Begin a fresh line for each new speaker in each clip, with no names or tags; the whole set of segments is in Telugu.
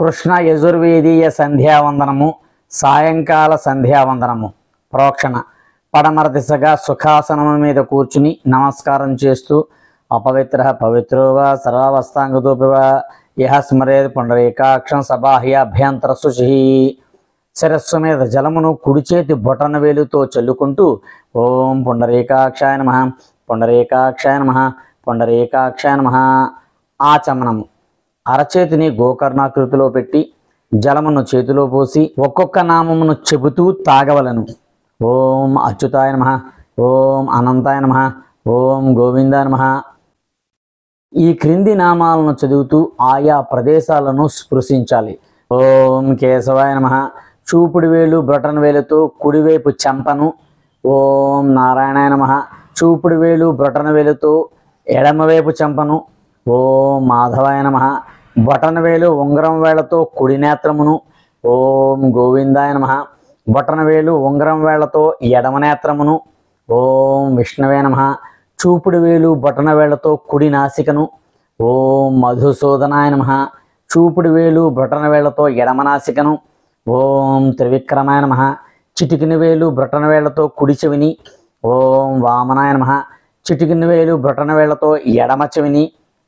కృష్ణ యజుర్వేదీయ సంధ్యావందనము సాయంకాల సంధ్యావందనము ప్రోక్షణ పడమర దిశగా సుఖాసనము మీద కూర్చుని నమస్కారం చేస్తూ అపవిత్ర పవిత్రోవా సర్వావస్థాంగతోపివా ఇహ స్మరేది పుండరీకాక్షం సబాహ్య అభ్యంతర శుచి శిరస్సు మీద జలమును కుడి చేతి బొటన వేలుతో చల్లుకుంటూ ఓం పుండరీకాక్షాయ నమ పుండరీకాక్షాయ నమ పుండరీకాక్షాయ నమ ఆచమనము అరచేతిని గోకర్ణాకృతిలో పెట్టి జలమును చేతిలో పోసి ఒక్కొక్క నామమును చెబుతూ తాగవలను ఓం అచ్యుతాయ నమ ఓం అనంతాయ నమ ఓం గోవిందాయ నమ ఈ క్రింది నామాలను చదువుతూ ఆయా ప్రదేశాలను స్పృశించాలి ఓం కేశవాయ నమ చూపుడు వేలు బ్రొటన్ వేలుతో కుడివైపు చెంపను ఓం నారాయణాయ నమ చూపుడు వేలు బ్రొటన వేలుతో ఎడమవైపు చెంపను ఓం మాధవాయ నమ బొటన వేలు ఉంగరం వేళతో కుడి నేత్రమును ఓం గోవిందాయ నమ బొటన వేలు ఉంగరం వేళతో ఎడమ నేత్రమును ఓం విష్ణవే నమ చూపుడు వేలు బొటన వేళ్లతో కుడి నాసికను ఓం మధుసూదనాయ నమ చూపుడు వేలు బొటన వేళ్లతో ఎడమ నాసికను ఓం త్రివిక్రమాయ నమ చిటికిన వేలు బ్రొటన వేళ్లతో కుడి చెవిని ఓం వామనాయ నమ చిటికిన వేలు బ్రొటన వేళ్లతో ఎడమ చెవిని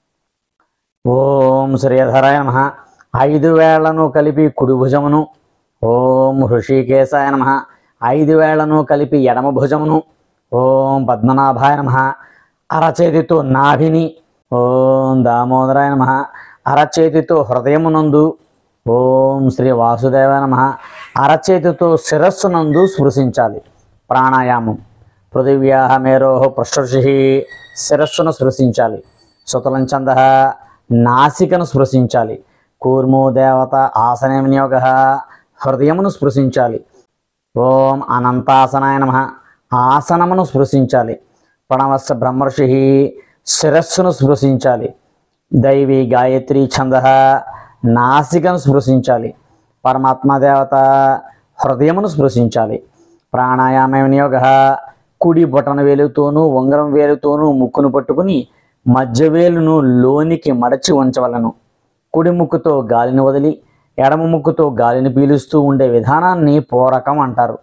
ఓం శ్రీధరాయ నమ ఐదు వేళ్లను కలిపి కుడి భుజమును ఓం హృషికేశాయ నమ ఐదు వేళ్లను కలిపి ఎడమ భుజమును ఓం పద్మనాభాయ నమ అరచేతితో నాభిని ఓం దామోదరాయ నమ అరచేతితో హృదయమునందు ఓం శ్రీ వాసుదేవాయ నమ అరచేతితో శిరస్సునందు స్పృశించాలి ప్రాణాయామం పృథివ్యా మేరోహ పృష్ఠి శిరస్సును స్పృశించాలి సుతలంచంద నాసికను స్పృశించాలి కూర్మో దేవత ఆసన వినియోగ హృదయమును స్పృశించాలి ఓం అనంతాసనాయ నమ ఆసనమును స్పృశించాలి ప్రణవస్స బ్రహ్మర్షి శిరస్సును స్పృశించాలి దైవీ గాయత్రి ఛంద నాసికను స్పృశించాలి పరమాత్మ దేవత హృదయమును స్పృశించాలి ప్రాణాయామ వినియోగ కుడి బొటన వేలుతోనూ ఉంగరం వేలుతోనూ ముక్కును పట్టుకుని మధ్య వేలును లోనికి మడచి ఉంచవలను కుడి ముక్కుతో గాలిని వదిలి ఎడమ ముక్కుతో గాలిని పీలుస్తూ ఉండే విధానాన్ని పూరకం అంటారు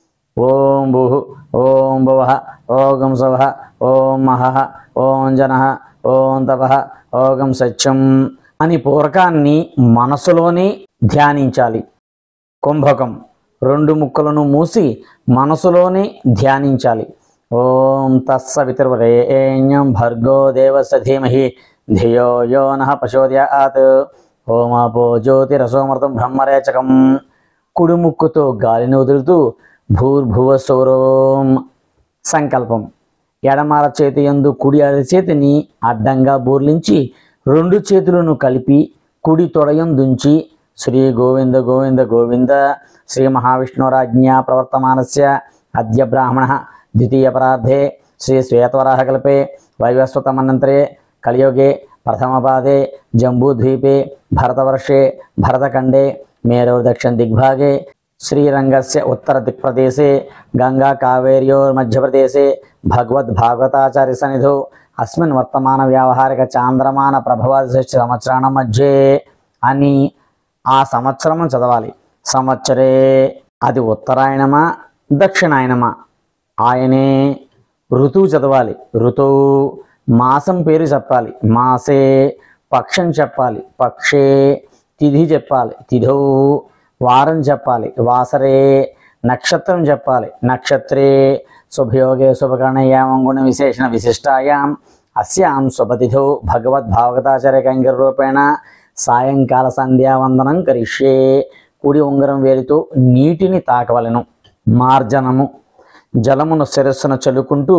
ఓం భూ ఓం భువ ఓం శవ ఓం మహ ఓం జన ఓం తప ఓం సత్యం అని పూరకాన్ని మనసులోనే ధ్యానించాలి కుంభకం రెండు ముక్కలను మూసి మనసులోనే ధ్యానించాలి ఓం తత్సవితుర్వరేణ్యం భర్గో దేవస్య ధీమహి ధియో యో నః ప్రచోదయాత్ ఓమాపో జ్యోతిరసోమృతం బ్రహ్మరేచకం కుడి ముక్కుతో గాలిని వదులుతూ భూర్భువ సౌరవం సంకల్పం ఎడమర చేతి యందు కుడి అరచేతిని అడ్డంగా బోర్లించి రెండు చేతులను కలిపి కుడి తొడయందుంచి శ్రీ గోవింద గోవింద గోవింద శ్రీ మహావిష్ణురాజ్ఞా ప్రవర్తమానస్య అద్య బ్రాహ్మణ ద్వితీయ పరార్థే శ్రీ శ్వేతవరాహకల్పే వైవస్వతమనంతరే కలియుగే ప్రథమపాదే జంబూద్వీపే భరతవర్షే భరతఖండే మేరోర్దక్షిణ దిగ్భాగే శ్రీరంగస్య ఉత్తర దిక్ప్రదేశే గంగా కావేర్యోర్ మధ్యప్రదేశే భగవద్భాగవతాచార్య సన్నిధౌ అస్మిన్ వర్తమాన వ్యావహారిక చాంద్రమాన ప్రభవాది సంవత్సరాణ మధ్యే అని ఆ సంవత్సరం చదవాలి సంవత్సరే అది ఉత్తరాయణమా దక్షిణాయనమా ఆయనే ఋతువు చదవాలి ఋతువు మాసం పేరు చెప్పాలి మాసే పక్షం చెప్పాలి పక్షే తిథి చెప్పాలి తిథౌ వారం చెప్పాలి వాసరే నక్షత్రం చెప్పాలి నక్షత్రే శుభయోగే శుభకరణయామం గుణ విశేషణ విశిష్టాయాం అస్యాం శుభతిథౌ భగవద్భాగవతాచార్య కంగిర రూపేణ సాయంకాల సంధ్యావందనం కరిష్యే కుడి ఉంగరం వేలితో నీటిని తాకవలెను మార్జనము జలమును శిరస్సును చల్లుకుంటూ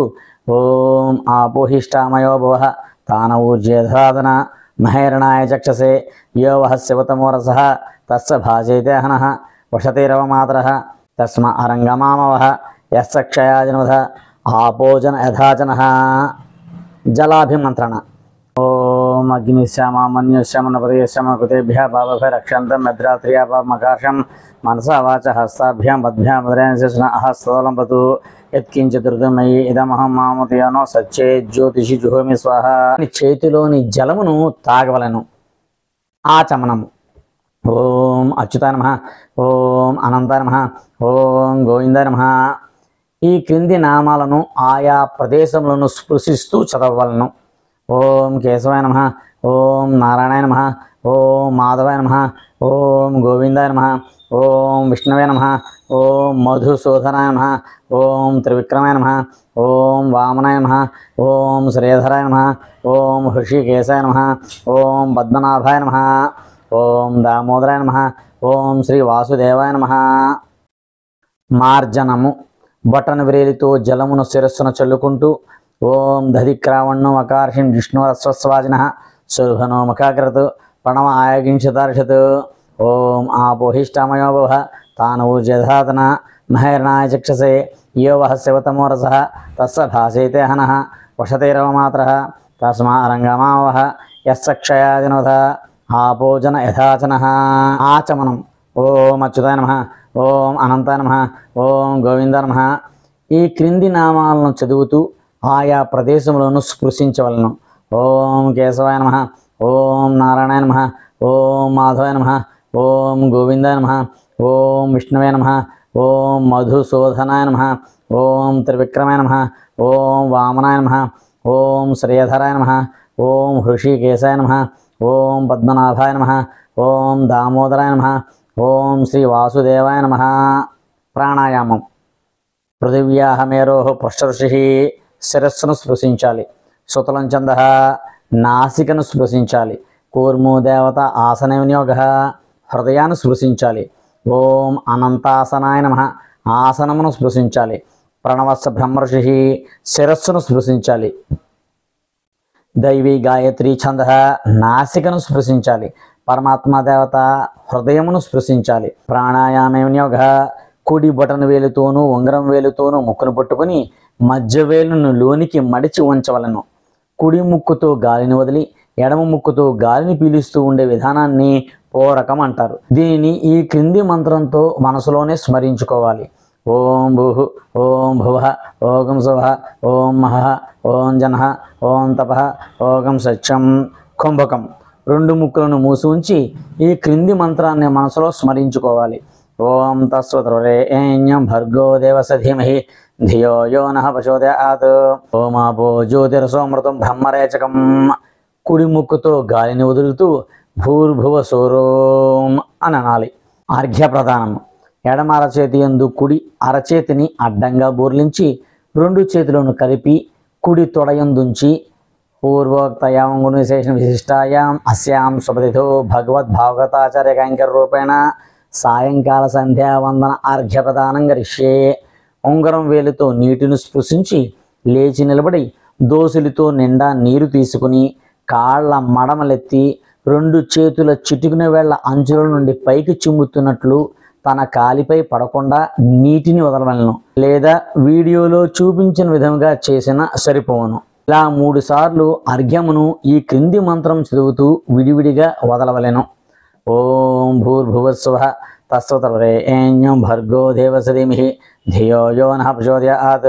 ఓం ఆపోహిష్టామయో భవ తాన ఊర్జేధాదన మహేరణాయ చక్షసే యో వహ శివతమోరస తస్స భాజేతే హనః వషతిరవ మాతర తస్మ అరంగమామవః యస్స క్షయాజనవధ ఆపోజన యథాజన జలాభిమంత్రణ ఓం అగ్నిశ్యామ మన్యుశ్యామ నపదయశ్యామ కృతేభ్య పాపభయ రక్షంతం భద్రాత్రియా పాపమకాశం మనసా వాచ హస్తాభ్యాం పద్భ్యాం మధురేణ అహస్తోలం పతు యత్కించతుర్గమయి ఇదమహం మామతయానో సచ్చే జ్యోతిషి జుహోమి స్వాహ అని చేతిలోని జలమును తాగవలను ఆచమనము ఓం అచ్యుతాయ నమ ఓం అనంతాయ నమ ఓం గోవిందాయ నమ ఈ క్రింది నామాలను ఆయా ప్రదేశములను స్పృశిస్తూ చదవలను ఓం కేశవాయ నమ ఓం నారాయణాయ నమ ఓం మాధవాయ నమ ఓం గోవిందాయ నమ ఓం విష్ణవే నమ ఓం మధుసూదనాయ నమ ఓం త్రివిక్రమాయ నమ ఓం వామనాయ నమ ఓం శ్రీధరాయ నమ ఓం హృషికేశాయ నమ ఓం పద్మనాభాయ నమ ఓం దామోదరాయ నమ ఓం శ్రీ వాసుదేవాయ నమ మార్జనము బొటన వ్రేలితో జలమును శిరస్సున చల్లుకుంటూ ఓం దధిక్రావణం అకార్షిం విష్ణురస్వస్వాజిన సుర్హనో మఖాకృత్ ప్రణవ ఆయోగించతార్షత్ ఓం ఆపోహిష్టామయో భవ తానూర్జధాతన మహైర్ణాయ చక్షసే యో వహ శివతమో రస తస్స భాసేతే హనః వషతైరవమాత్ర తస్మా రంగమావహ యస్స క్షయాదినోధ ఆపోజన యథాచన ఆచమనం ఓం అచ్యుతాయ నమ ఓం అనంతాయ నమ ఓం గోవింద నమ ఈ క్రింది నామాలను చదువుతూ ఆయా ప్రదేశములను స్పృశించవలను ఓం కేశవాయ నమ ఓం నారాయణాయ నమ ఓం మాధవాయ నమ ఓం గోవిందాయ నమ ఓం విష్ణువే నమ ఓం మధుసూదనాయ నమ ఓం త్రివిక్రమాయ నమ ఓం వామనాయ నమ ఓం శ్రీధరాయ నమ ఓం హృషికేశాయ నమ ఓం పద్మనాభాయ నమ ఓం దామోదరాయ నమ ఓం శ్రీ వాసుదేవాయ నమ ప్రాణాయామం పృథివ్యాహ మేరో పృష్ఠఋషి శిరస్సును స్పృశించాలి సుతలం చంద నాసికను స్పృశించాలి కూర్ము దేవత ఆసన వినియోగ హృదయాన్ని స్పృశించాలి ఓం అనంతాసనాయ నమ ఆసనమును స్పృశించాలి ప్రణవస్స బ్రహ్మర్షి శిరస్సును స్పృశించాలి దైవీ గాయత్రి ఛంద నాసికను స్పృశించాలి పరమాత్మ దేవత హృదయమును స్పృశించాలి ప్రాణాయామ వినియోగ కుడి బటన్ వేలుతోనూ ఉంగరం వేలుతోనూ ముక్కును పట్టుకుని మధ్య వేలును లోనికి మడిచి ఉంచవలను కుడి ముక్కుతో గాలిని వదిలి ఎడమ ముక్కుతో గాలిని పీలుస్తూ ఉండే విధానాన్ని పోరకం అంటారు దీనిని ఈ క్రింది మంత్రంతో మనసులోనే స్మరించుకోవాలి ఓం భూః ఓం భువ ఓం శుభ ఓం మహ ఓం జన ఓం తప ఓం సత్యం కుంభకం రెండు ముక్కులను మూసి ఉంచి ఈ క్రింది మంత్రాన్ని మనసులో స్మరించుకోవాలి ఓం తస్వత్రేణ్యం భర్గో దేవస ధీమహి ధియో యో నః ప్రచోదయాత్ ఓమాపో జ్యోతిరసోమృతం బ్రహ్మరేచకం కుడి ముక్కుతో గాలిని వదులుతూ భూర్భువ సోరోం అని అనాలి అర్ఘ్య ప్రధానం ఎడమ అరచేతి యందు కుడి అరచేతిని అడ్డంగా బోర్లించి రెండు చేతులను కలిపి కుడి తొడయందుంచి పూర్వోక్తయాం గుణ విశేషణ విశిష్టాయాం అస్యాం సుపతిథో భగవద్భాగవతాచార్య కైంకర రూపేణ సాయంకాల సంధ్యావందన అర్ఘ్య ప్రదానం గరిష్యే ఉంగరం వేలుతో నీటిని స్పృశించి లేచి నిలబడి దోసులతో నిండా నీరు తీసుకుని కాళ్ళ మడమలెత్తి రెండు చేతుల చిటుకున వేళ్ల అంచుల నుండి పైకి చిమ్ముతున్నట్లు తన కాలిపై పడకుండా నీటిని వదలవలను లేదా వీడియోలో చూపించిన విధంగా చేసిన సరిపోను ఇలా మూడు సార్లు అర్ఘ్యమును ఈ క్రింది మంత్రం చదువుతూ విడివిడిగా వదలవలెను ఓం భూర్భువస్వ తస్వతరేణ్యం భర్గో దేవసధిమిహి ధియో యో నః ప్రచోదయాత్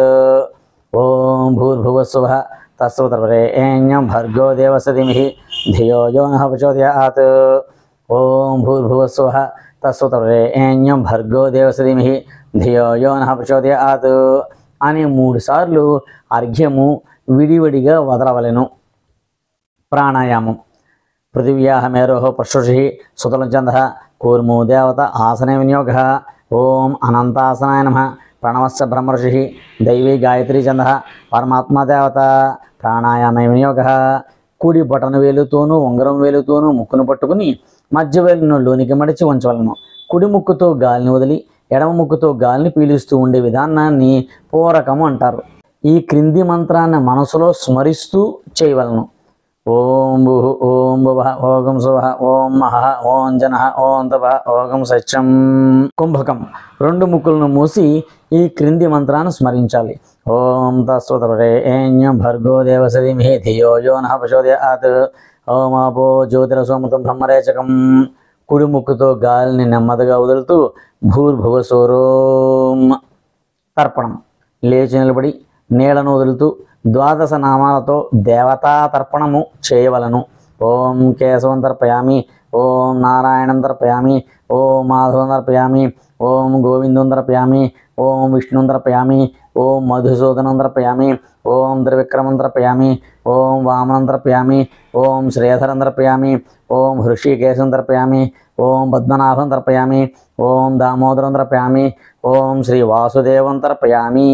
ఓం భూర్భువస్వ తస్వతరేణ్యం భర్గో దేవసధిమిహి ధియో యో నః ప్రచోదయాత్ ఓం భూర్భువస్వ తస్వతరేణ్యం భర్గో దేవసధిమిహి ధియో యో నః ప్రచోదయాత్ అని మూడు సార్లు అర్ఘ్యము విడివిడిగా వదలవలెను ప్రాణాయామం పృథివ్యాహ మేరోః పశుషి సుతలచంద కూర్ము దేవత ఆసన వినియోగ ఓం అనంతాసనాయ నమ ప్రణవస్య బ్రహ్మర్షి దైవీ గాయత్రీ చంద పరమాత్మ దేవత ప్రాణాయామ వినియోగ కుడి బటన వేలుతోనూ ఉంగరం వేలుతోనూ ముక్కును పట్టుకుని మధ్య వేలును లోనికి మడిచి ఉంచవలను కుడి ముక్కుతో గాలిని వదిలి ఎడమ ముక్కుతో గాలిని పీలుస్తూ ఉండే విధానాన్ని పూరకము అంటారు ఈ క్రింది మంత్రాన్ని మనసులో స్మరిస్తూ చేయవలను ఓం భూ ఓం భువ ఓం శుభ ఓం మహ ఓం జన ఓం తప ఓం సత్యం కుంభకం రెండు ముక్కులను మూసి ఈ క్రింది మంత్రాన్ని స్మరించాలి ఓం తస్వతరేణ్యం భర్గో దేవసదిమిహి ధియో యో నః ప్రచోదయాత్ ఓం ఆపో జ్యోతిరసోమృతం బ్రహ్మరేచకం కుడి ముక్కుతో గాలిని నెమ్మదిగా వదులుతూ భూర్భువ సోరోం తర్పణం లేచి నిలబడి నీళ్లను వదులుతూ ద్వాదశ నామాలతో దేవతా తర్పణము చేయవలను ఓం కేశవం తర్పయామి ఓం నారాయణం తర్పయామి ఓం మాధవం తర్పయామి ఓం గోవిందం తర్పయామి ఓం విష్ణుం తర్పయామి ఓం మధుసూదనం తర్పయామి ఓం త్రివిక్రమం తర్పయామి ఓం వామనం తర్పయామి ఓం శ్రీధరం తర్పయామి ఓం హృషికేశం తర్పయామి ఓం పద్మనాభం తర్పయామి ఓం దామోదరం తర్పయామి ఓం శ్రీ వాసుదేవం తర్పయామి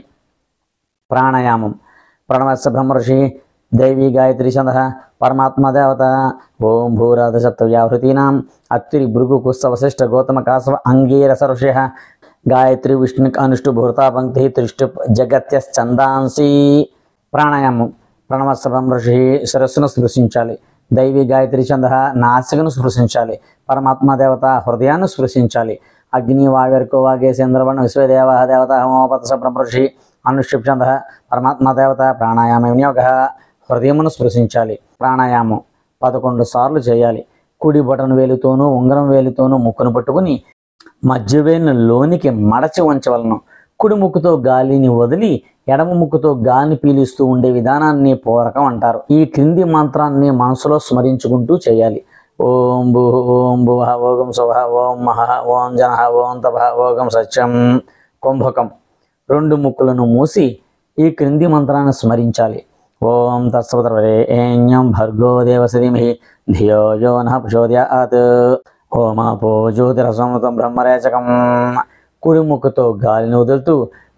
ప్రాణాయామం ప్రణవస్య బ్రహ్మర్షి దైవీ గాయత్రి ఛంద పరమాత్మ దేవత ఓం భూరాధ సప్తవ్యాహృతీనాం అత్తిరి భృగు కుస్స వశిష్ఠ గౌతమ కాసవ అంగీరస ఋషయ గాయత్రి విష్ణు అనుష్టు భూర్తా పంక్తి త్రిష్టు జగత్యశ్చందాంసి ప్రాణాయామం ప్రణవస్య బ్రహ్మర్షి శిరస్సును స్పృశించాలి దైవీ గాయత్రి ఛంద నాసికను స్పృశించాలి పరమాత్మ దేవత హృదయాన్ని స్పృశించాలి అగ్ని వాగర్కో వాగేశేంద్రవణ విశ్వదేవ దేవత హోమోపతస బ్రహ్మర్షి అనుష్ఠిప్చంద పరమాత్మ దేవత ప్రాణాయామ వినియోగ హృదయమును స్పృశించాలి ప్రాణాయామం పదకొండు సార్లు చేయాలి కుడి బటన్ వేలుతోనూ ఉంగరం వేలుతోనూ ముక్కును పట్టుకుని మధ్య వేలును లోనికి మడచి ఉంచవలను కుడి ముక్కుతో గాలిని వదిలి ఎడమ ముక్కుతో గాలిని పీలుస్తూ ఉండే విధానాన్ని పూరకం అంటారు ఈ క్రింది మంత్రాన్ని మనసులో స్మరించుకుంటూ చేయాలి ఓం భూ ఓం భువ ఓం శుభ ఓం మహ ఓం జన ఓం తప ఓం సత్యం కుంభకం రెండు ముక్కులను మూసి ఈ క్రింది మంత్రాన్ని స్మరించాలి ఓం తత్సవతరేణ్యం భర్గో దేవసధిమహి ధియో యో నః ప్రచోదయాత్ ఓమాపో జ్యోతిరసమృతం బ్రహ్మరేచకం కుడి ముక్కుతో గాలిని వదులుతూ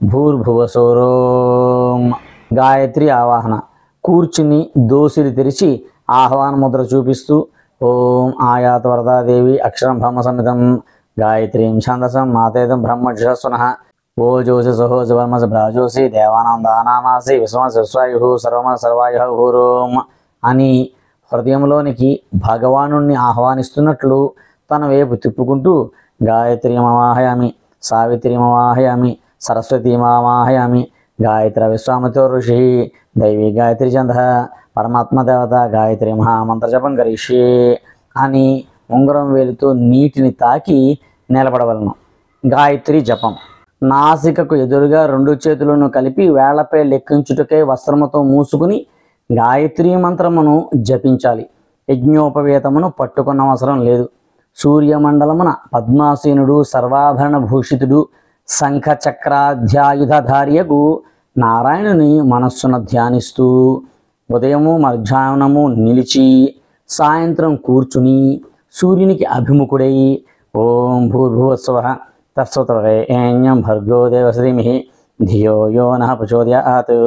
భూర్భువసోరోం గాయత్రి ఆవాహన కూర్చుని దోసిలి తెరిచి ఆహ్వాన ముద్ర చూపిస్తూ ఓం ఆయాత వరదాదేవి అక్షరం బ్రహ్మ సమితం గాయత్రీం ఛందసం మాతేదం బ్రహ్మజస్వన ఓ జోసి సహోజ వర్మస భ్రాజోసి దేవానాం దానామాసి విశ్వ విశ్వాయు సర్వమ సర్వాయు హూరోం అని హృదయంలోనికి భగవాను ఆహ్వానిస్తున్నట్లు తన వైపు తిప్పుకుంటూ గాయత్రి మమాహయామి సావిత్రి మమాహయామి సరస్వతి మమాహయామి గాయత్ర విశ్వామితో ఋషి దైవీ గాయత్రి చంద పరమాత్మ దేవత గాయత్రి మహామంత్ర జపం కరిష్యే అని ఉంగరం వేలుతో నీటిని తాకి నిలబడవలను గాయత్రి జపం నాసికకు ఎదురుగా రెండు చేతులను కలిపి వేళ్లపై లెక్కించుటకై వస్త్రముతో మూసుకుని గాయత్రీ మంత్రమును జపించాలి యజ్ఞోపవేతమును పట్టుకున్న అవసరం లేదు సూర్యమండలమున పద్మాసీనుడు సర్వాభరణ భూషితుడు శంఖ చక్రాధ్యాయుధధార్యకు నారాయణుని మనస్సున ధ్యానిస్తూ ఉదయము మధ్యాహ్నము నిలిచి సాయంత్రం కూర్చుని సూర్యునికి అభిముఖుడై ఓం భూర్భువస్వ తత్సవతరేణ్యం భర్గో దేవశ్రీమిహి ధియో యో నః ప్రచోదయాత్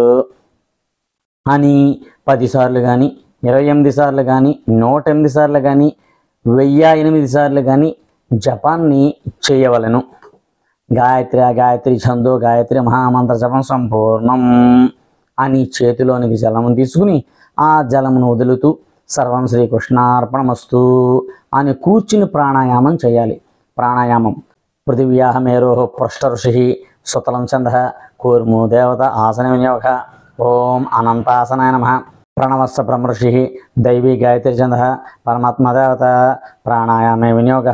అని పదిసార్లు కానీ ఇరవై ఎనిమిది సార్లు కానీ నూట ఎనిమిది సార్లు కానీ వెయ్యి ఎనిమిది సార్లు కానీ జపాన్ని చేయవలెను గాయత్రి గాయత్రి ఛందో గాయత్రి మహామంత్ర జపం సంపూర్ణం అని చేతిలోనికి జలమును తీసుకుని ఆ జలమును వదులుతూ సర్వం శ్రీకృష్ణార్పణమస్తు అని కూర్చుని ప్రాణాయామం చేయాలి ప్రాణాయామం పృథివ్యాహ మేరో పృష్ఠ ఋషి సుతలం చంద కూర్ము దేవత ఆసన వినియోగ ఓం అనంతాసనాయ నమ ప్రణవస్స బ్రహ్మర్షి దైవీ గాయత్రి చంద పరమాత్మ దేవత ప్రాణాయామే వినియోగ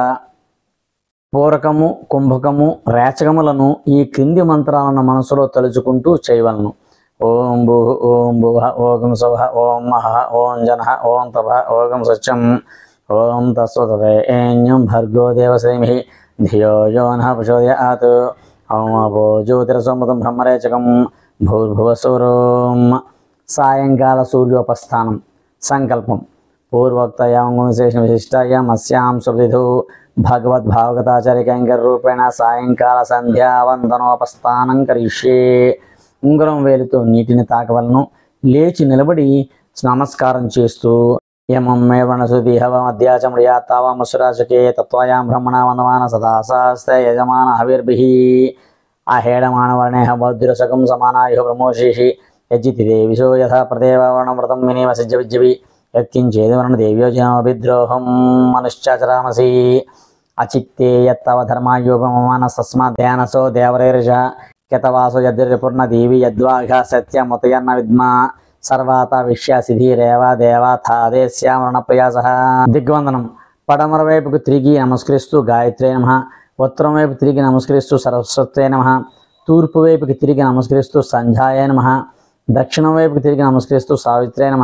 పూరకము కుంభకము రేచకములను ఈ క్రింది మంత్రాలను మనసులో తలుచుకుంటూ చేయవలను ఓం భూ ఓం భువ ఓం శుభ ఓం మహ ఓం జన ఓం తప ఓం సత్యం ఓం తస్వతేన్యం భర్గో దేవశ్రీమి ధియో యో నః ప్రచోదయాత్ ఓమపో జ్యోతిరసోమతం బ్రహ్మరేచకం భూర్భువసూరోం సాయంకాల సూర్యోపస్థానం సంకల్పం పూర్వోక్తయాం విశేష విశిష్టాయాం అస్యాం సుబిధు భగవద్భావగతాచార్య రూపేణ సాయంకాల సంధ్యావందనోపస్థానం కరిష్యే ఉంగరం వేలుతో నీటిని తాకవలను లేచి నిలబడి నమస్కారం చేస్తూ యమం మే వనసుది హవమధ్యాచమృయా తావామసురాచకే తత్వాయాం బ్రహ్మణ వందమాన సదా సాస్తే యజమాన హవిర్భిః అహేడమానవర్ణేహ బౌద్ధిరసకం సమానాయుః ప్రమోషేషి యజ్జితి దేవిశో యథా ప్రదేవవర్ణవ్రతం వినేవ సిజ్జ విజ్జవి యత్కించేది వర్ణ దేవ్యోజనోభిద్రోహం మనుశ్చాచరామసి అచిత్తే యత్తవ ధర్మాయోగమమాన తస్మాత్ ధ్యానసో దేవరైర్జ కెతవాసో యద్రిపూర్ణ దేవి యద్వాఘ సత్యముతయన్న విద్మా సర్వాత విశ్యాసిధిరేవ దేవాథాదేశ్యామరణ ప్రయాస దిగ్వందనం పడమర వైపుకు తిరిగి నమస్కరిస్తూ గాయత్రే నమ ఉత్తరం వైపు తిరిగి నమస్కరిస్తూ సరస్వతే నమ తూర్పు వైపుకి తిరిగి నమస్కరిస్తూ సంధ్యాయ నమ దక్షిణం వైపుకి తిరిగి నమస్కరిస్తూ సావిత్రే నమ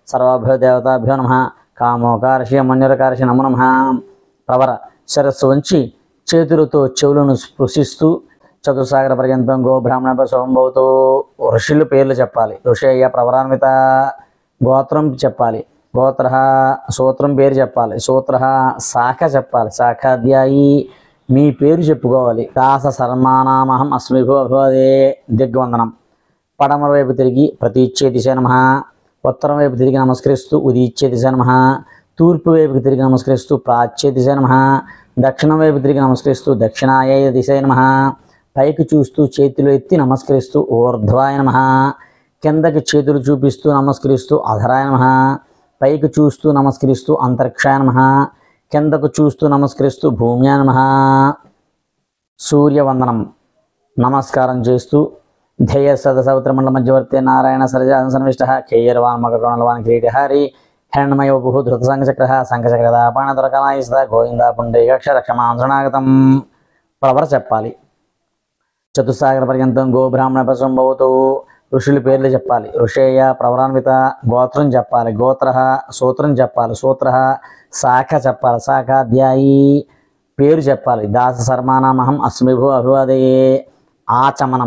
సర్వాభ్యో నమ కామోకార్షి మన్యురకార్షి నమో నమ ప్రవర శిరస్సు వంచి చేతులతో చెవులను స్పృశిస్తూ చతుసాగర పర్యంతం గో బ్రాహ్మణ సోంభవతో ఋషులు పేర్లు చెప్పాలి ఋషయ్య ప్రవరాన్విత గోత్రం చెప్పాలి గోత్ర సూత్రం పేరు చెప్పాలి సూత్ర శాఖ చెప్పాలి శాఖాధ్యాయి మీ పేరు చెప్పుకోవాలి దాస సర్మానామహం అస్మిభో అభివదే దిగ్వందనం పడమర వైపు తిరిగి ప్రతీచ్చే దిశ నమ ఉత్తరం వైపు తిరిగి నమస్కరిస్తూ ఉదీచ్చే దిశ నమ తూర్పు వైపుకి తిరిగి నమస్కరిస్తూ ప్రాచ్య దిశ నమ దక్షిణం వైపు తిరిగి నమస్కరిస్తూ దక్షిణాయ దిశ నమ పైకి చూస్తూ చేతులు ఎత్తి నమస్కరిస్తూ ఊర్ధ్వాయ నమ కిందకి చేతులు చూపిస్తూ నమస్కరిస్తూ అధరాయ నమ పైకి చూస్తూ నమస్కరిస్తూ అంతరిక్షాయ నమ కిందకు చూస్తూ నమస్కరిస్తూ భూమ్యాయ నమ సూర్యవందనం నమస్కారం చేస్తూ ధ్యేయ సదసౌత్రమండల మధ్యవర్తి నారాయణ సరజాసనవిష్ట కేయర్వాన్ మకకోణలవాన్ కిరీటహారి హిరణ్మయ బుహు ధృత సంఘచక్ర సంఘచక్రద పాణదురకనాయిస్త గోవింద పుండరీకక్షర క్షమాంశనాగతం ప్రవర చెప్పాలి చతుస్సాగర పర్యంతం గో బ్రాహ్మణ పశుంభవతు ఋషుల పేర్లు చెప్పాలి ఋషేయ ప్రవరాన్విత గోత్రం చెప్పాలి గోత్ర సూత్రం చెప్పాలి సూత్ర శాఖ చెప్పాలి శాఖాధ్యాయి పేరు చెప్పాలి దాస సర్మానామహం అస్మిభు అభివాదయే ఆచమనం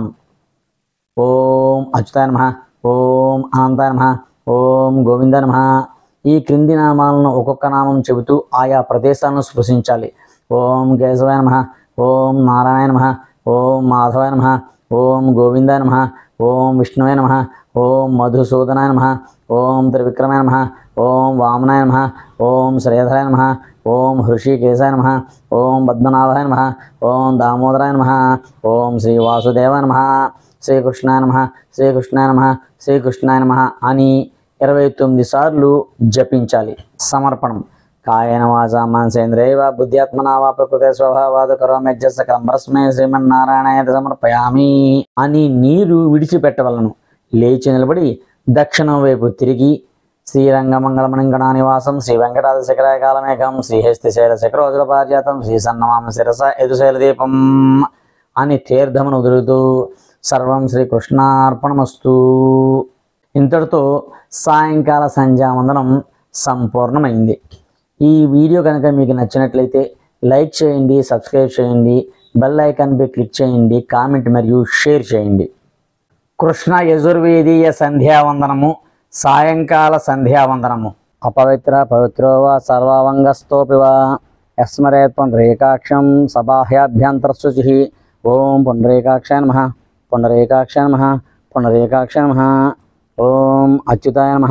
ఓం అచ్యుతాయ నమ ఓం అనంతాయ నమ ఓం గోవిందాయ నమ ఈ క్రింది నామాలను ఒక్కొక్క నామం చెబుతూ ఆయా ప్రదేశాలను స్పృశించాలి ఓం కేశవాయ నమ ఓం నారాయణ నమ ఓం మాధవాయ నమ ఓం గోవిందాయ నమ ఓం విష్ణువే నమ ఓం మధుసూదనాయ నమ ఓం త్రివిక్రమాయ నమ ఓం వామనాయ నమ ఓం శ్రీధరాయ నమ ఓం హృషికేశాయ నమ ఓం పద్మనాభాయ నమ ఓం దామోదరాయ నమ ఓం శ్రీ వాసుదేవాయ నమ శ్రీకృష్ణాయ నమ శ్రీకృష్ణాయ నమ శ్రీకృష్ణాయ నమ అని ఇరవై తొమ్మిది సార్లు జపించాలి సమర్పణం కాయన వాచ మనసేంద్రియవ బుద్ధ్యాత్మనా వా ప్రకృతి స్వభావాదు కరోమ్యజ్జస్య కలంబరస్మే శ్రీమన్నారాయణ సమర్పయామి అని నీరు విడిచిపెట్టవలను లేచి నిలబడి దక్షిణం వైపు తిరిగి శ్రీరంగమంగళమణింగణ నివాసం శ్రీ వెంకటాద శిఖరాయ కాలమేఘం శ్రీహస్తి శైల శిఖరోజుల పారిజాతం శ్రీ సన్నమామ శిరస ఎదుశైల దీపం అని తీర్థమును వదులుతూ సర్వం శ్రీకృష్ణార్పణమస్తు ఇంతటితో సాయంకాల సంధ్యావందనం సంపూర్ణమైంది ఈ వీడియో కనుక మీకు నచ్చినట్లయితే లైక్ చేయండి సబ్స్క్రైబ్ చేయండి బెల్ ఐకాన్పై క్లిక్ చేయండి కామెంట్ మరియు షేర్ చేయండి కృష్ణ యజుర్వేదీయ సంధ్యావందనము సాయంకాల సంధ్యావందనము అపవిత్ర పవిత్రో వా సర్వాంగస్థోపి వా యస్మరేత్ పుండరీకాక్షం సబాహ్యాభ్యంతరశుచి ఓం పుండరీకాక్షాయ నమ పుండరీకాక్షాయ నమ పుండరీకాక్షాయ నమ ఓం అచ్యుతాయ నమ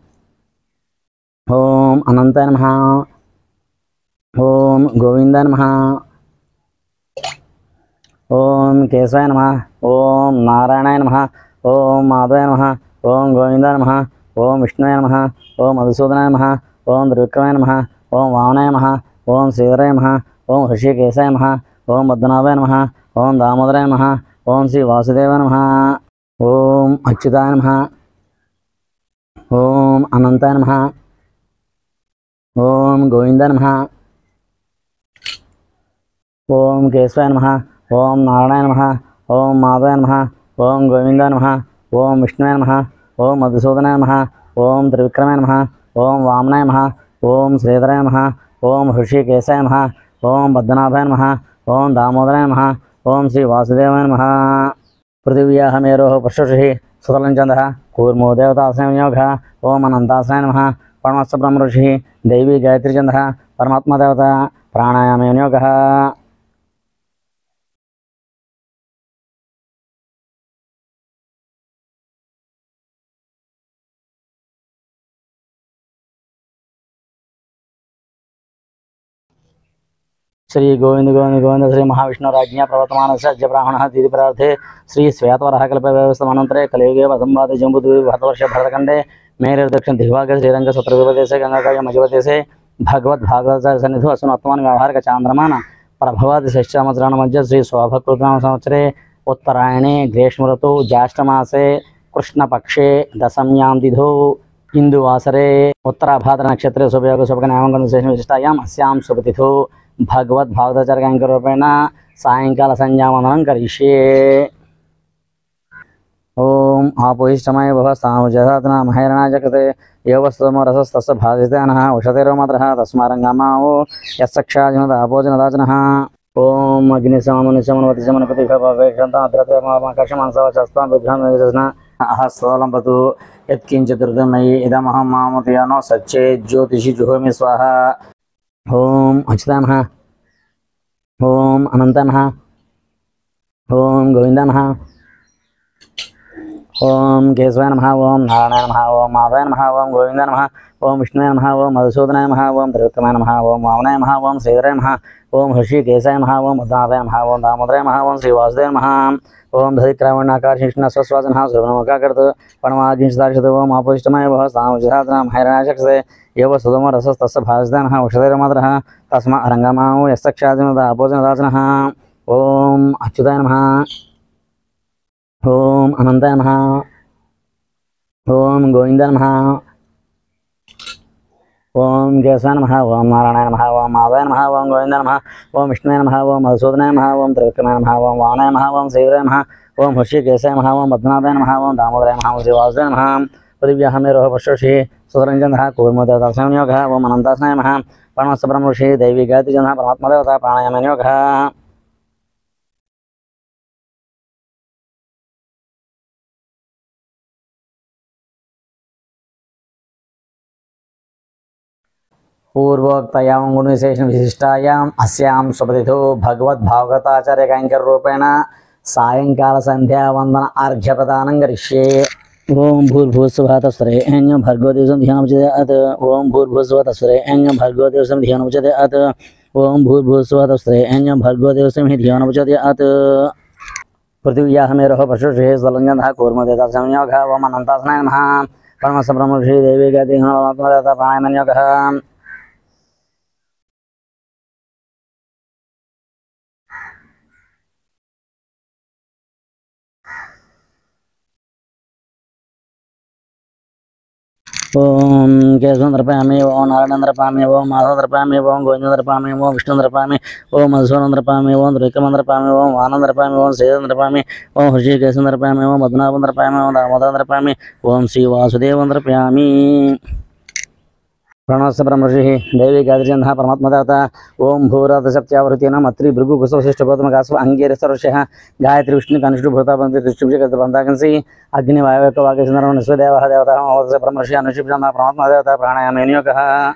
ఓం అనంతాయ నమ ఓం గోవిందాయ నమ ఓం కేశవాయ నమ ఓం నారాయణాయ నమ ఓం మాధవాయ నమ ఓం గోవిందాయ నమ ఓం విష్ణువాయ నమ ఓం మధుసూదనాయ నమ ఓం త్రివిక్రమాయ నమ ఓం వామనాయ నమ ఓం శ్రీధరాయ నమ ఓం హృషికేశాయ నమ ఓం పద్మనాభాయ నమ ఓం దామోదరాయ నమ ఓం శ్రీ వాసుదేవాయ నమ ఓం అచ్యుతాయ నమ ఓం అనంతాయ నమ ఓం గోవిందాయ నమ ఓం కేశవాయ నమ ఓం నారాయణ నమ ఓం మాధవాయ నమ ఓం గోవిందాయ నమ ఓం విష్ణువాయ నమ ఓం మధుసూదనాయ నమ ఓం త్రివిక్రమాయ నమ ఓం వామనాయ నమ ఓం శ్రీధరాయ నమ ఓం హృషికేశాయ నమ ఓం పద్మనాభాయ నమ ఓం దామోదరాయ నమ ఓం శ్రీ వాసుదేవాయ నమ పృథివ్యాः మేరోः పశుషి సుతలంచందः కూర్మో దేవతాశ్రమయోగ ఓం అనంతాశ్రాయ నమ పరమస్త బ్రహ్మ ఋషి దైవీ గాయత్రిచందः పరమాత్మదేవత ప్రాణాయామయోగ శ్రీ గోవింద గోవింద గోవింద శ్రీ మహావిష్ణురాజ్ఞ ప్రవర్తమానస్య అద్య బ్రాహ్మణ దీది ప్రార్థే శ్రీ శ్వేతవరహ కల్ప వ్యవస్థమనంతరే కలియుగే వసంవాద జంబుద్వీ భరతవర్ష భరతఖండే మేరే దక్షిణ దిగ్భాగ శ్రీరంగ సత్రవిపదేశే గంగాకాయ మధ్యవదేశే భగవద్ భాగవత సన్నిధి అసునత్వాన్ వ్యవహారిక చాంద్రమాన ప్రభవాది షష్ఠామచరణ మధ్య శ్రీ శోభకృతనామ సంవత్సరే ఉత్తరాయణే గ్రీష్మఋతు జ్యేష్ఠమాసే కృష్ణపక్షే దశమ్యాం తిథౌ ఇందువాసరే ఉత్తరాభాద్ర నక్షత్రే శుభయోగ శుభక నామంకరణ విశేష విశిష్టాయాం అస్యాం శుభతిథౌ భగవద్ భాగవతాచార్యంకరూపేణ సాయంకాల సంధ్యావందనం కరిష్యే ఓం ఆపోయిష్టమయ భవ సాముజాతన మహేరణాయ కృతే యోవస్తమ రసస్తస్య భాజితానః ఉషతిరోమద్రః తస్మారంగమావో యస్సక్షాజనద ఆపోజనదాచనః ఓం అగ్ని సమముని సమనవతి సమనపతి భవేక్షంత అద్రతమాకర్షమాంసవచస్త్వం విఘ్నం విజన అహస్తోలంపతు యత్కించిదృతమయి ఇదమహం మామతయానో సచ్చే జ్యోతిషి జుహోమి స్వాహ ఓం అచ్యుతా నమః ఓం అనంత నమః ఓం గోవింద నమః ఓం కేశవాయ నమ ఓం నారాయణ నమ ఓం మాధవాయ నమ ఓం గోవింద నమ ఓం విష్ణువే నమ ఓం మధుసూదనాయ నమ ఓం త్రివిక్రమాయ నమ ఓం వామనాయ నమ ఓం శ్రీధరాయ నమ ఓం హృషికేశాయ నమ ఓం పద్మనాభాయ నమ ఓం దామోదరాయ నమ ఓం శ్రీవాసుదేవ నమ ఓం ధరిక్రావణాకాశిష్ణ స్వస్వాసన సుబ్రహ్మకాకర్త పణమాగ్నిషదాక్షత ఓం ఆపోష్టమాయ భవ సామజాతన హైరణాచక్షతే ఏవ సుధమ రసస్తస్య భాజితాన ఉషధైరమాదర తస్మా రంగమావు యస్తక్షాదినద అపోజనదాచన ఓం అచ్యుతాయ నమ ఓం అనంతాయ నమ ఓం గోవిందాయ నమ ఓం కేశవాయ నమ ఓం నారాయణాయ నమ ఓం మాధవాయ నమ ఓం గోవిందాయ నమ ఓం విష్ణువే నమ ఓం మధుసూదనాయ నమ ఓం త్రివిక్రమాయ నమ ఓం వామనాయ నమ ఓం శ్రీధరాయ నమ ఓం హృషికేశాయ నమ ఓం పద్మనాభాయ నమ ఓం దామోదరాయ నమ ఓం శ్రీవాసుదేవ నమ పృథివ్యాः मे रोह पशुषि सुतरञ्जनः कूर्मोदसंयोगः ओम अनन्तास्नाय नमः पणमस्तब्रह्मषि दैवी गायत्रीजनः परमात्मदेवता प्राणायामनियोगः పూర్వోక్తయాం గుణవిశేషణ విశిష్టాయాం అస్యాం సుపతిథో భగవద్భాగవతాచార్య కైంకర్రూపేణ సాయంకాల సంధ్యావందన అర్ఘ్యప్రదానం కరిష్యే ఓం భూర్భువస్సుభా తస్సరే ఏం భర్గో దివసం ధ్యానముచతే అత్ ఓం భూర్భువస్సుభా తస్సరే ఏం భర్గో దివసం ధ్యానముచతే అత్ ఓం భూర్భువస్సుభా తస్సరే ఏం భర్గో దివసం హి ధ్యానముచతే అత్ పృథివ్యాः మేరోः పశుషే స్వలంజనः కూర్మదేత సంయోగः ఓం అనంతాసనాయ నమः పరమస్ස బ్రహ్మర్షి దేవీ గతి పరమాత్మదేవత ప్రాణాయామనియోగः ఓం కేశవంద్రపామి ఓం నారాయణంద్రపామి ఓం మాధవంద్రపామి ఓం గోవిందంద్రపామి ఓం విష్ణుంద్రపామి ఓం మధుసూనంద్రపామి ఓం త్రివిక్రమంద్రపామి ఓం ఆనందరపామి ఓం శ్రీధంద్రపామి ఓం హృషికేశంద్రపామి ఓం మధునాభంద్రపామి ఓం దామోదరంద్రపామి ఓం శ్రీ వాసుదేవంద్రపామి ప్రణవస్య బ్రహ్మర్షి దైవీ గాదిచంద పరమాత్మదాత ఓం భూరాధసప్త్యావృతీన మత్రి భృగు కుశవశిష్టపోతమకాస్వ అంగీర సర్వశ గాయత్రి విష్ణు కనిష్ఠు భూతాబంధి దృష్టిభిష బంధాకంసి అగ్ని వాయుక వాగేశ్వర విశ్వదేవ దేవత అవస బ్రహ్మర్షి అనుషిప్చంద పరమాత్మదేవత ప్రాణాయామేనియోగ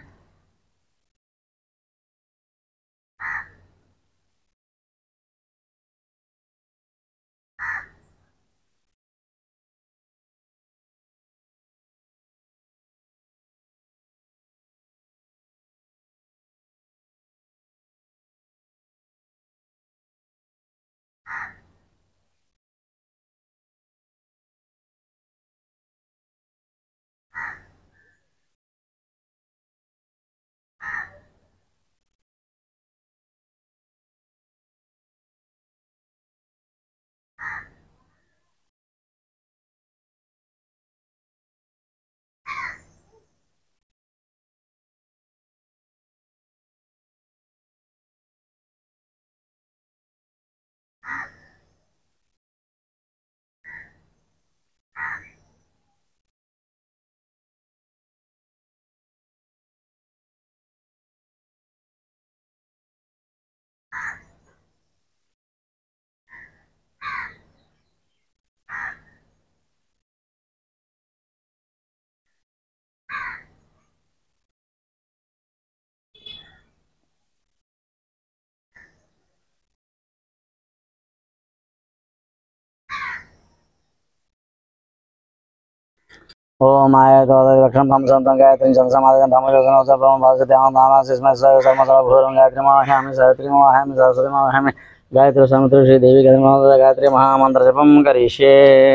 ఓం ఆయతోదక్షం సంసం గాయత్రి సంసమాదం ధమయోజనోత్సవం భాగత్యాం నామాసిస్మై సర్మసర భూరం గాయత్రి మహామి సహత్రి మహామి సరస్వతి మహామి గాయత్రి సముద్ర శ్రీ దేవి గతి మహోదయ గాయత్రి మహామంత్ర జపం కరిష్యే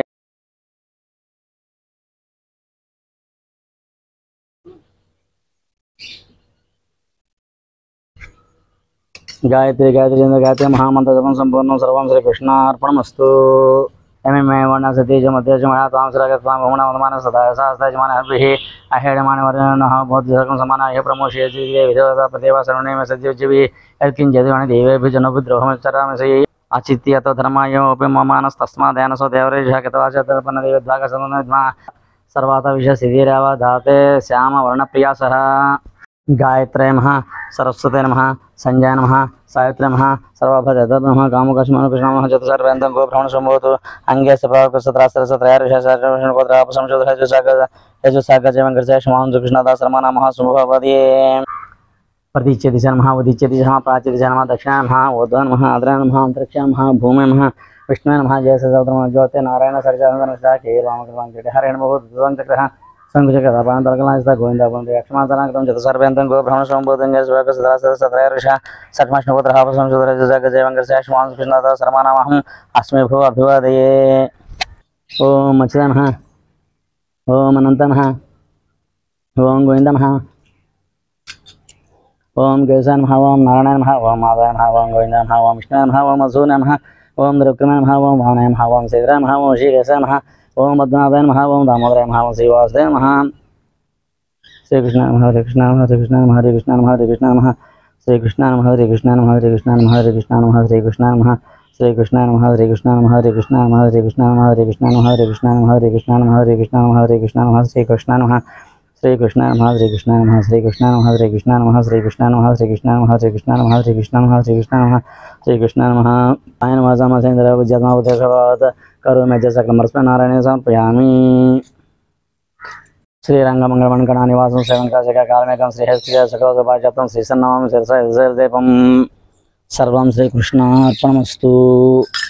గాయత్రి గాయత్రి చంద్ర గాయత్రి మహామంత్ర జపం సంపూర్ణం సర్వం శ్రీ కృష్ణార్పణమస్తు ఎమే వర్ణ సతీజ మధ్యజ మయా త్వాం శ్రీగత్వాం బహుణ వదమాన సదా సహస్రజ మన హర్భిః అహేడమాన వర్ణః బోధ సర్వం సమాన హే ప్రమోషే శ్రీ దేవ విదేవత ప్రదేవ శరణే మే సత్యోజ్జవి యత్కించది వణ దేవేభి జనోభి ద్రోహమచ్చరామసి అచిత్యతో ధర్మాయోపి మమానస్తస్మాదేనసో దేవరేషాకితవాచర్పన్నదేవద్వాగసమా సర్వాత విష శిథిరావ దాతే శ్యామ వర్ణప్రియా సహ గాయత్రే నమ సరస్వతే నమ సంజయ నమ సావిత్రి నమ సర్వభజ నమ కామకృష్ణ కృష్ణ నమ చతుసర్వేంతం గోభ్రమణ సంభవతు అంగే సప్రాకృష్ణత్రాస్త్రసత్రయారుషాగజమంగర్శేషమాంసు ప్రతీచ్య దిశ నమ ఉదిచ్య దిశ నమ ప్రాచ్య దిశ నమ దక్షిణ నమ ఉద్వ నమ అద్ర నమ అంతరిక్ష నమ భూమి నమ విష్ణు నమ జయ సౌద్రమ జ్యోతి నారాయణ సరిచాకే రామకృష్ణ హరేణ భూతం చక్ర శంకుచక్ర ప్రాంతలకలాంచిత గోవింద గోవింద యక్షమాంతనాకృతం చతు సర్వేంతం గో భ్రమణ సంబోధం సత్రయారుష సట్మష్ణపుత్ర సంశోధరజగజయవంకర్శేషమాంసు కృష్ణద శర్మానామహం అస్మి భూ అభివాదయే ఓం అచ్యుత నమ ఓం అనంత నమ ఓం గోవింద నమ ఓం కేశవ నమ ఓం నారాయణ నమ ఓం మాధవ నమ ఓం గోవింద నమ ఓం విష్ణు నమ ఓం మధు నమ ఓం రుక్మ నమ ఓం వామన నమ ఓం శ్రీధర నమ ఓం శ్రీకేశ నమ ఓం పద్మనాభ నమ ఓం దామోదర నమ ఓం శ్రీవాసుదేవ నమ శ్రీకృష్ణ నమ హరే కృష్ణ నమ హరే కృష్ణ నమ హరే కృష్ణ నమ హరే కృష్ణ నమ శ్రీకృష్ణ నమ హరే కృష్ణ నమ హరే కృష్ణ నమ హరే కృష్ణ నమ హరే కృష్ణ నమ శ్రీకృష్ణ నమ హరే కృష్ణ నమ హరే కృష్ణ నమ హరే కృష్ణ నమ హరే కృష్ణ నమ హరే కృష్ణ నమ హరే కృష్ణ నమ హరే కృష్ణ నమ హరే కృష్ణ నమ శ్రీకృష్ణ నమ శ్రీకృష్ణ నమ శ్రీకృష్ణ నమ శ్రీకృష్ణ నమ శ్రీకృష్ణ నమ శ్రీకృష్ణ నమ శ్రీకృష్ణ నమ శ్రీకృష్ణ నమ శ్రీకృష్ణ నమ శ్రీకృష్ణ నమ శ్రీకృష్ణ నమ ఆయన మాసామసేంద్ర విద్యాత్మావతేశ్వరావత కరు మెజ సకలమర్స్మ నారాయణ సమర్పయామి శ్రీరంగమంగళమణకణ నివాసం శ్రీవంకాశక కాలమేకం శ్రీహస్త్రి సకలోపాజాతం శ్రీసన్నమం శిరస దీపం సర్వం శ్రీకృష్ణార్పణమస్తు